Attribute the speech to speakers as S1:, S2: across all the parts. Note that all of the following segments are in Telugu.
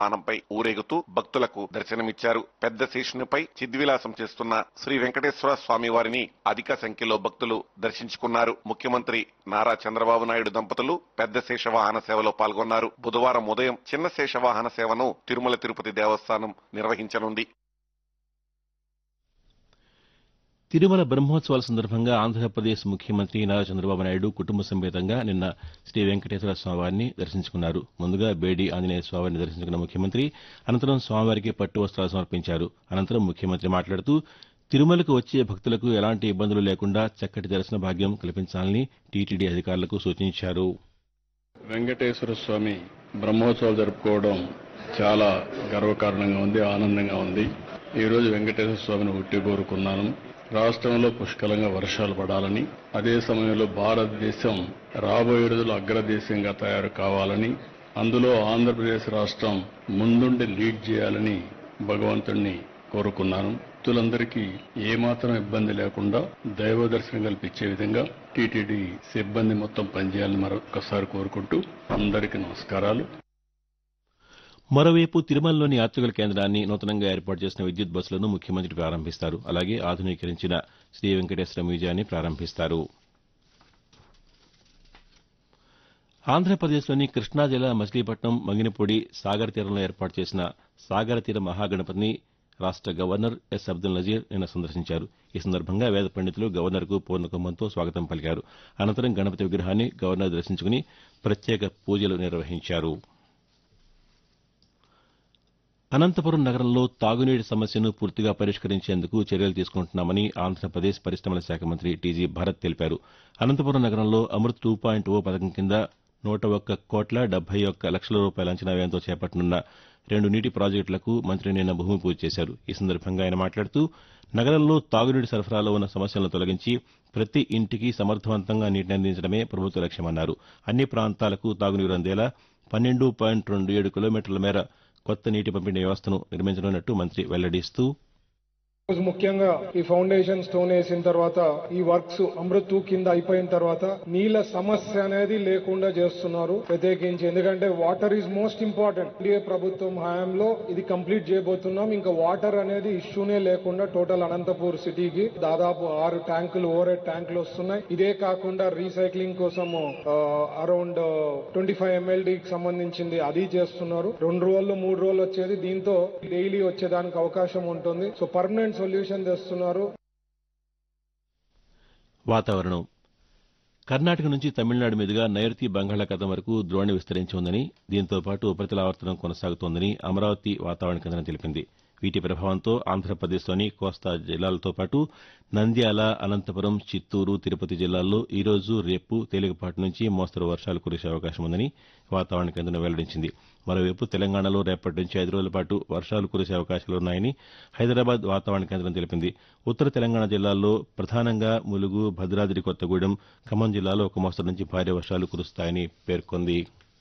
S1: ఆనంపై ఊరేగుతూ భక్తులకు దర్శనమిచ్చారు పెద్ద శేషునిపై చిద్విలాసం చేస్తున్న శ్రీ వెంకటేశ్వర స్వామి వారిని అధిక సంఖ్యలో భక్తులు దర్శించుకున్నారు ముఖ్యమంత్రి నారా చంద్రబాబు నాయుడు దంపతులు పెద్ద శేషవాహన సేవలో పాల్గొన్నారు బుధవారం ఉదయం చిన్న శేషవాహన సేవను తిరుమల తిరుపతి దేవస్థానం నిర్వహించనుంది
S2: తిరుమల బ్రహ్మోత్సవాల సందర్భంగా ఆంధ్రప్రదేశ్ ముఖ్యమంత్రి నారా చంద్రబాబు నాయుడు కుటుంబ సమేతంగా నిన్న శ్రీ వెంకటేశ్వర స్వామివారిని దర్శించుకున్నారు ముందుగా బేడి ఆంజనేయ స్వామివారిని దర్శించుకున్న ముఖ్యమంత్రి అనంతరం స్వామివారికి పట్టు వస్త్రాలు సమర్పించారు అనంతరం ముఖ్యమంత్రి మాట్లాడుతూ తిరుమలకు వచ్చే భక్తులకు ఎలాంటి ఇబ్బందులు లేకుండా చక్కటి దర్శన భాగ్యం కల్పించాలని టీటీడీ అధికారులకు సూచించారు
S3: వెంకటేశ్వర స్వామి బ్రహ్మోత్సవాలు జరుపుకోవడం చాలా గర్వకారణంగా ఉంది ఆనందంగా ఉంది ఈ రోజు వెంకటేశ్వర స్వామిని ఉట్టి కోరుకున్నాను రాష్ట్రంలో పుష్కలంగా వర్షాలు పడాలని అదే సమయంలో భారతదేశం రాబోయే రోజులు అగ్రదేశంగా తయారు కావాలని అందులో ఆంధ్రప్రదేశ్ రాష్ట్రం ముందుండి లీడ్ చేయాలని భగవంతుణ్ణి కోరుకున్నాను భక్తులందరికీ ఏమాత్రం ఇబ్బంది లేకుండా దైవ దర్శనం కల్పించే విధంగా టీటీడీ సిబ్బంది మొత్తం పనిచేయాలని మరొకసారి కోరుకుంటూ అందరికీ నమస్కారాలు
S2: మరోవైపు తిరుమలలోని యాత్రికుల కేంద్రాన్ని నూతనంగా ఏర్పాటు చేసిన విద్యుత్ బస్సులను ముఖ్యమంత్రి ప్రారంభిస్తారు అలాగే ఆధునీకరించిన శ్రీ వెంకటేశ్వర మ్యూజియాన్ని ప్రారంభిస్తారు ఆంధ్రప్రదేశ్లోని కృష్ణా జిల్లా మచిలీపట్నం మంగినపూడి సాగర్ తీరంలో ఏర్పాటు చేసిన సాగర తీర మహాగణపతిని రాష్ట గవర్నర్ ఎస్ అబ్దుల్ నజీర్ నిన్న సందర్శించారు ఈ సందర్భంగా వేద పండితులు గవర్నర్కు పూర్ణకుంభంతో స్వాగతం పలికారు అనంతరం గణపతి విగ్రహాన్ని గవర్నర్ దర్శించుకుని ప్రత్యేక పూజలు నిర్వహించారు అనంతపురం నగరంలో తాగునీటి సమస్యను పూర్తిగా పరిష్కరించేందుకు చర్యలు తీసుకుంటున్నామని ఆంధ్రప్రదేశ్ పరిశ్రమల శాఖ మంత్రి టీజీ భరత్ తెలిపారు అనంతపురం నగరంలో అమృత్ టూ పాయింట్ ఓ పథకం కింద నూట ఒక్క కోట్ల డెబ్బై ఒక్క లక్షల రూపాయల అంచనా వ్యయంతో చేపట్టనున్న రెండు నీటి ప్రాజెక్టులకు మంత్రి నిన్న భూమి పూజ చేశారు ఈ సందర్భంగా ఆయన మాట్లాడుతూ నగరంలో తాగునీటి సరఫరాలో ఉన్న సమస్యలను తొలగించి ప్రతి ఇంటికి సమర్థవంతంగా నీటిని అందించడమే ప్రభుత్వ లక్ష్యమన్నారు అన్ని ప్రాంతాలకు తాగునీరు అందేలా పన్నెండు పాయింట్ రెండు ఏడు కిలోమీటర్ల మేర కొత్త నీటి పంపిణీ వ్యవస్థను నిర్మించనున్నట్టు మంత్రి వెల్లడిస్తూ
S4: రోజు ముఖ్యంగా ఈ ఫౌండేషన్ స్టోన్ వేసిన తర్వాత ఈ వర్క్స్ అమృత్ టూ కింద అయిపోయిన తర్వాత నీళ్ళ సమస్య అనేది లేకుండా చేస్తున్నారు ప్రత్యేకించి ఎందుకంటే water is most important NDA ప్రభుత్వం హయాంలో ఇది కంప్లీట్ చేయబోతున్నాం ఇంకా వాటర్ అనేది ఇష్యూనే లేకుండా టోటల్ అనంతపూర్ సిటీకి దాదాపు ఆరు ట్యాంకులు ఓవర్ హెడ్ ట్యాంకులు వస్తున్నాయి ఇదే కాకుండా రీసైక్లింగ్ కోసం అరౌండ్ ట్వంటీ ఫైవ్ ఎంఎల్డీకి సంబంధించింది అది చేస్తున్నారు రెండు రోజులు మూడు రోజులు వచ్చేది దీంతో డైలీ వచ్చేదానికి అవకాశం ఉంటుంది సో పర్మనెంట్ సొల్యూషన్ తెస్తున్నారు
S2: వాతావరణం కర్ణాటక నుంచి తమిళనాడు మీదుగా నైరుతి బంగాళాఖాతం వరకు ద్రోణి విస్తరించి ఉందని దీంతో పాటు ఉపరితల ఆవర్తనం కొనసాగుతోందని అమరావతి వాతావరణ కేంద్రం తెలిపింది వీటి ప్రభావంతో ఆంధ్రప్రదేశ్లోని కోస్తా జిల్లాలతో పాటు నంద్యాల అనంతపురం చిత్తూరు తిరుపతి జిల్లాల్లో ఈ రోజు రేపు తేలికపాటి నుంచి మోస్తరు వర్షాలు కురిసే అవకాశం ఉందని వాతావరణ కేంద్రం వెల్లడించింది మరోవైపు తెలంగాణలో రేపటి నుంచి ఐదు రోజుల పాటు వర్షాలు కురిసే అవకాశాలున్నాయని హైదరాబాద్ వాతావరణ కేంద్రం తెలిపింది ఉత్తర తెలంగాణ జిల్లాల్లో ప్రధానంగా ములుగు భద్రాద్రి కొత్తగూడెం ఖమ్మం జిల్లాలో ఒక మోస్తరు నుంచి భారీ వర్షాలు కురుస్తాయని పేర్కొంది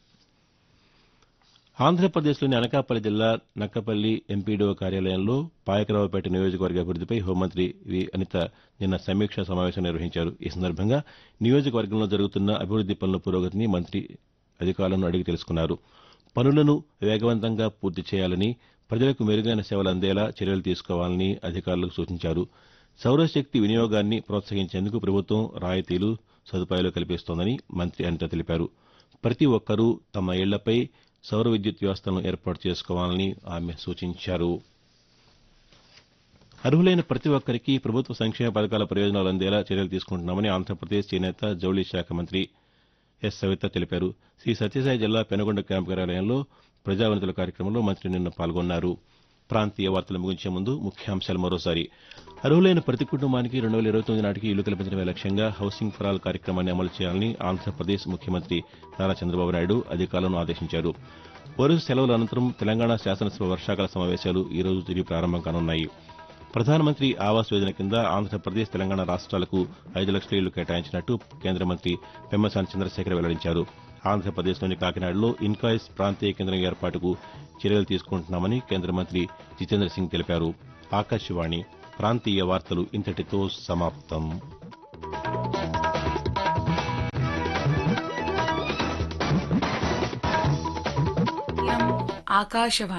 S2: ఆంధ్రప్రదేశ్లోని అనకాపల్లి జిల్లా నక్కపల్లి ఎంపీడీఓ కార్యాలయంలో పాయకరావుపేట నియోజకవర్గ అభివృద్దిపై హోంమంత్రి వి అనిత నిన్న సమీక్షా సమావేశం నిర్వహించారు ఈ సందర్భంగా నియోజకవర్గంలో జరుగుతున్న అభివృద్ది పనుల పురోగతిని మంత్రి అధికారులను అడిగి తెలుసుకున్నారు పనులను వేగవంతంగా పూర్తి చేయాలని ప్రజలకు మెరుగైన సేవలు అందేలా చర్యలు తీసుకోవాలని అధికారులకు సూచించారు సౌరశక్తి వినియోగాన్ని ప్రోత్సహించేందుకు ప్రభుత్వం రాయితీలు సదుపాయాలు కల్పిస్తోందని మంత్రి అనిత తెలిపారు ప్రతి ఒక్కరూ తమ ఇళ్లపై సౌర విద్యుత్ వ్యవస్థలను ఏర్పాటు చేసుకోవాలని ఆమె సూచించారు అర్హులైన ప్రతి ఒక్కరికి ప్రభుత్వ సంక్షేమ పథకాల ప్రయోజనాలు అందేలా చర్యలు తీసుకుంటున్నామని ఆంధ్రప్రదేశ్ చేనేత జౌళి శాఖ మంత్రి ఎస్ సవిత తెలిపారు శ్రీ సత్యసాయి జిల్లా పెనుగొండ క్యాంపు కార్యాలయంలో ప్రజావనితుల కార్యక్రమంలో మంత్రి నిన్న పాల్గొన్నారు ప్రాంతీయ వార్తలు ముగించే ముందు ముఖ్యాంశాలు మరోసారి అర్హులైన ప్రతి కుటుంబానికి రెండు వేల ఇరవై తొమ్మిది నాటికి ఇల్లు కల్పించడమే లక్ష్యంగా హౌసింగ్ ఫర్ ఆల్ కార్యక్రమాన్ని అమలు చేయాలని ఆంధ్రప్రదేశ్ ముఖ్యమంత్రి నారా చంద్రబాబు నాయుడు అధికారులను ఆదేశించారు వరుస సెలవుల అనంతరం తెలంగాణ శాసనసభ వర్షాకాల సమావేశాలు ఈ రోజు తిరిగి ప్రారంభం కానున్నాయి ప్రధానమంత్రి ఆవాస్ యోజన కింద ఆంధ్రప్రదేశ్ తెలంగాణ రాష్ట్రాలకు ఐదు లక్షల ఇళ్లు కేటాయించినట్టు కేంద్ర మంత్రి పెమ్మసాని చంద్రశేఖర్ వెల్లడించారు ఆంధ్రప్రదేశ్లోని కాకినాడలో ఇన్కాయిస్ ప్రాంతీయ కేంద్రం ఏర్పాటుకు చర్యలు తీసుకుంటున్నామని కేంద్ర మంత్రి జితేంద్ర సింగ్ తెలిపారు ఆకాశవాణి ప్రాంతీయ వార్తలు ఇంతటితో సమాప్తం
S5: ఆకాశవాణి